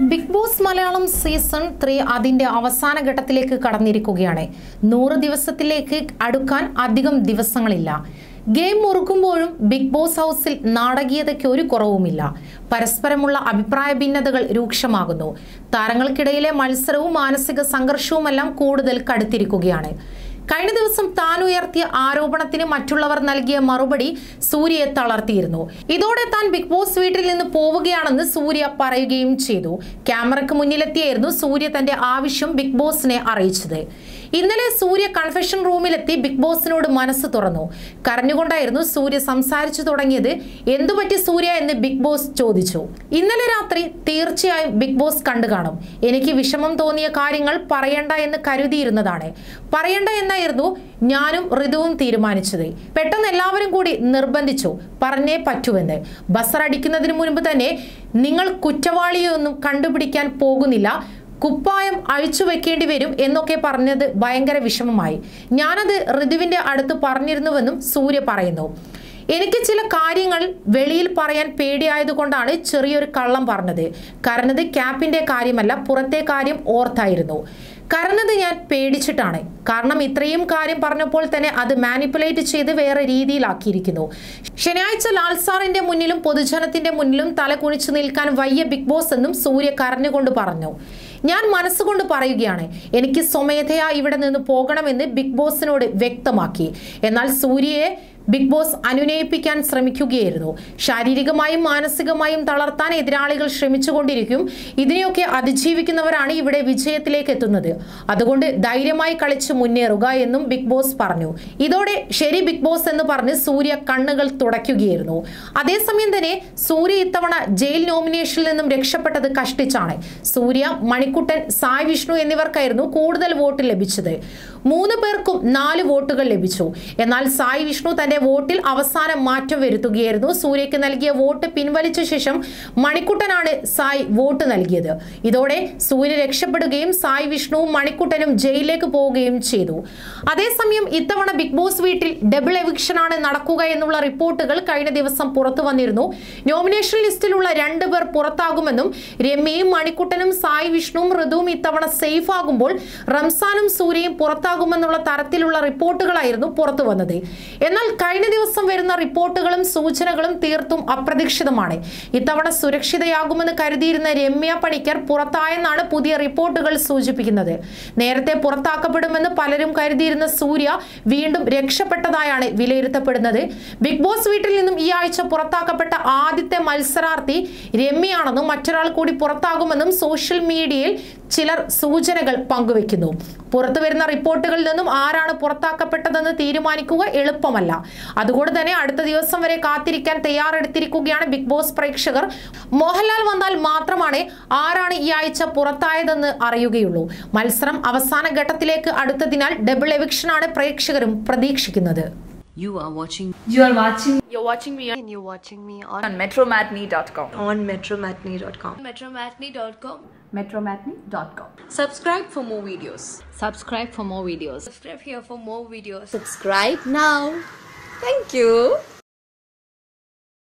Big Boss Malayalam season three അതിന്റെ അവസാന ഘട്ടത്തിലേക്ക് കടന്നിരിക്കുകയാണ് നൂറ് ദിവസത്തിലേക്ക് അടുക്കാൻ അധികം ദിവസങ്ങളില്ല ഗെയിം മുറുക്കുമ്പോഴും ബിഗ് ബോസ് ഹൗസിൽ നാടകീയതയ്ക്ക് ഒരു കുറവുമില്ല പരസ്പരമുള്ള അഭിപ്രായ ഭിന്നതകൾ രൂക്ഷമാകുന്നു താരങ്ങൾക്കിടയിലെ മത്സരവും മാനസിക സംഘർഷവുമെല്ലാം കൂടുതൽ കടുത്തിരിക്കുകയാണ് കഴിഞ്ഞ ദിവസം താൻ ഉയർത്തിയ ആരോപണത്തിന് മറ്റുള്ളവർ നൽകിയ മറുപടി സൂര്യയെ തളർത്തിയിരുന്നു ഇതോടെ താൻ ബിഗ് ബോസ് വീട്ടിൽ നിന്ന് പോവുകയാണെന്ന് സൂര്യ പറയുകയും ചെയ്തു ക്യാമറയ്ക്ക് മുന്നിലെത്തിയായിരുന്നു സൂര്യ തന്റെ ആവശ്യം ബിഗ് ബോസിനെ അറിയിച്ചത് ഇന്നലെ സൂര്യ കൺഫെഷൻ റൂമിലെത്തി ബിഗ് ബോസിനോട് മനസ്സ് തുറന്നു കരഞ്ഞുകൊണ്ടായിരുന്നു സൂര്യ സംസാരിച്ചു തുടങ്ങിയത് എന്തുപറ്റി സൂര്യ എന്ന് ബിഗ് ബോസ് ചോദിച്ചു ഇന്നലെ രാത്രി തീർച്ചയായും ബിഗ് ബോസ് കണ്ടു കാണും എനിക്ക് വിഷമം തോന്നിയ കാര്യങ്ങൾ പറയണ്ട എന്ന് കരുതിയിരുന്നതാണ് പറയണ്ട എന്നായിരുന്നു ഞാനും ഋതുവും തീരുമാനിച്ചത് പെട്ടെന്ന് എല്ലാവരും കൂടി നിർബന്ധിച്ചു പറഞ്ഞേ പറ്റുമെന്ന് ബസർ അടിക്കുന്നതിന് മുൻപ് തന്നെ നിങ്ങൾ കുറ്റവാളിയൊന്നും കണ്ടുപിടിക്കാൻ പോകുന്നില്ല കുപ്പായം അഴിച്ചു വെക്കേണ്ടി വരും എന്നൊക്കെ പറഞ്ഞത് ഭയങ്കര വിഷമമായി ഞാനത് ഋതുവിന്റെ അടുത്ത് പറഞ്ഞിരുന്നുവെന്നും സൂര്യ പറയുന്നു എനിക്ക് ചില കാര്യങ്ങൾ വെളിയിൽ പറയാൻ പേടിയായതുകൊണ്ടാണ് ചെറിയൊരു കള്ളം പറഞ്ഞത് കരഞ്ഞത് ക്യാപ്പിന്റെ കാര്യമല്ല പുറത്തെ കാര്യം ഓർത്തായിരുന്നു കരഞ്ഞത് ഞാൻ പേടിച്ചിട്ടാണ് കാരണം ഇത്രയും കാര്യം പറഞ്ഞപ്പോൾ തന്നെ അത് മാനിപ്പുലേറ്റ് ചെയ്ത് വേറെ രീതിയിലാക്കിയിരിക്കുന്നു ശനിയാഴ്ച ലാൽ സാറിന്റെ മുന്നിലും പൊതുജനത്തിന്റെ മുന്നിലും തല കുണിച്ചു നിൽക്കാൻ വയ്യ ബിഗ് ബോസ് എന്നും സൂര്യ കരഞ്ഞുകൊണ്ട് പറഞ്ഞു ഞാൻ മനസ്സുകൊണ്ട് പറയുകയാണ് എനിക്ക് സ്വമേധയാ ഇവിടെ നിന്ന് പോകണമെന്ന് ബിഗ് ബോസിനോട് വ്യക്തമാക്കി എന്നാൽ സൂര്യയെ ബിഗ് ബോസ് അനുനയിപ്പിക്കാൻ ശ്രമിക്കുകയായിരുന്നു ശാരീരികമായും മാനസികമായും തളർത്താൻ എതിരാളികൾ ശ്രമിച്ചുകൊണ്ടിരിക്കും ഇതിനെയൊക്കെ അതിജീവിക്കുന്നവരാണ് ഇവിടെ വിജയത്തിലേക്ക് എത്തുന്നത് അതുകൊണ്ട് ധൈര്യമായി കളിച്ച് മുന്നേറുക എന്നും ബിഗ് ബോസ് പറഞ്ഞു ഇതോടെ ശരി ബിഗ് ബോസ് എന്ന് പറഞ്ഞ് സൂര്യ കണ്ണുകൾ തുടയ്ക്കുകയായിരുന്നു അതേസമയം തന്നെ സൂര്യ ഇത്തവണ ജയിൽ നോമിനേഷനിൽ നിന്നും രക്ഷപ്പെട്ടത് കഷ്ടിച്ചാണ് സൂര്യ മണിക്കുട്ടൻ സായ് വിഷ്ണു എന്നിവർക്കായിരുന്നു കൂടുതൽ വോട്ട് ലഭിച്ചത് മൂന്ന് പേർക്കും നാല് വോട്ടുകൾ ലഭിച്ചു എന്നാൽ സായ് വിഷ്ണു തന്റെ വോട്ടിൽ അവസാന മാറ്റം വരുത്തുകയായിരുന്നു സൂര്യയ്ക്ക് നൽകിയ വോട്ട് പിൻവലിച്ച ശേഷം മണിക്കുട്ടനാണ് സായ് വോട്ട് നൽകിയത് ഇതോടെ സൂര്യ രക്ഷപ്പെടുകയും സായ് വിഷ്ണുവും മണിക്കുട്ടനും ജയിലിലേക്ക് പോവുകയും ചെയ്തു അതേസമയം ഇത്തവണ ബിഗ് ബോസ് വീട്ടിൽ ഡബിൾ എവിക്ഷൻ ആണ് നടക്കുക എന്നുള്ള റിപ്പോർട്ടുകൾ കഴിഞ്ഞ ദിവസം പുറത്തു വന്നിരുന്നു നോമിനേഷൻ ലിസ്റ്റിലുള്ള രണ്ടുപേർ പുറത്താകുമെന്നും രമ്യയും മണിക്കുട്ടനും സായ് വിഷ്ണുവും ഋതുവും ഇത്തവണ സേഫ് ആകുമ്പോൾ റംസാനും സൂര്യയും പുറത്താകുമെന്നുള്ള തരത്തിലുള്ള റിപ്പോർട്ടുകളായിരുന്നു പുറത്തു വന്നത് എന്നാൽ കഴിഞ്ഞ ദിവസം വരുന്ന റിപ്പോർട്ടുകളും സൂചനകളും തീർത്തും അപ്രതീക്ഷിതമാണ് ഇത്തവണ സുരക്ഷിതയാകുമെന്ന് കരുതിയിരുന്ന രമ്യ പണിക്കർ പുറത്തായെന്നാണ് പുതിയ റിപ്പോർട്ടുകൾ സൂചിപ്പിക്കുന്നത് നേരത്തെ പുറത്താക്കപ്പെടുമെന്ന് പലരും കരുതിയിരുന്ന സൂര്യ വീണ്ടും രക്ഷപ്പെട്ടതായാണ് വിലയിരുത്തപ്പെടുന്നത് ബിഗ് ബോസ് വീട്ടിൽ നിന്നും ഈ ആഴ്ച പുറത്താക്കപ്പെട്ട ആദ്യത്തെ മത്സരാർത്ഥി രമ്യയാണെന്നും മറ്റൊരാൾ കൂടി പുറത്താകുമെന്നും സോഷ്യൽ മീഡിയയിൽ ചിലർ സൂചനകൾ പങ്കുവെക്കുന്നു പുറത്തു വരുന്ന റിപ്പോർട്ടുകളിൽ നിന്നും ആരാണ് പുറത്താക്കപ്പെട്ടതെന്ന് തീരുമാനിക്കുക എളുപ്പമല്ല അതുകൊണ്ട് തന്നെ അടുത്ത ദിവസം വരെ കാത്തിരിക്കാൻ തയ്യാറെടുത്തിരിക്കുകയാണ് ബിഗ് ബോസ് പ്രേക്ഷകർ മോഹൻലാൽ വന്നാൽ മാത്രമാണ് ആരാണ് ഈ ആഴ്ച പുറത്തായതെന്ന് അറിയുകയുള്ളൂ മത്സരം അവസാന ഘട്ടത്തിലേക്ക് അടുത്തതിനാൽ ഡബിൾ എവിക്ഷനാണ് പ്രേക്ഷകരും പ്രതീക്ഷിക്കുന്നത് You are watching You are watching You're watching me on, and you're watching me on, on metromatney.com. on metromatney.com. metromatney.com. metromatney.com. subscribe for more videos Subscribe for more videos. Subscribe here for more videos. Subscribe now. Thank you.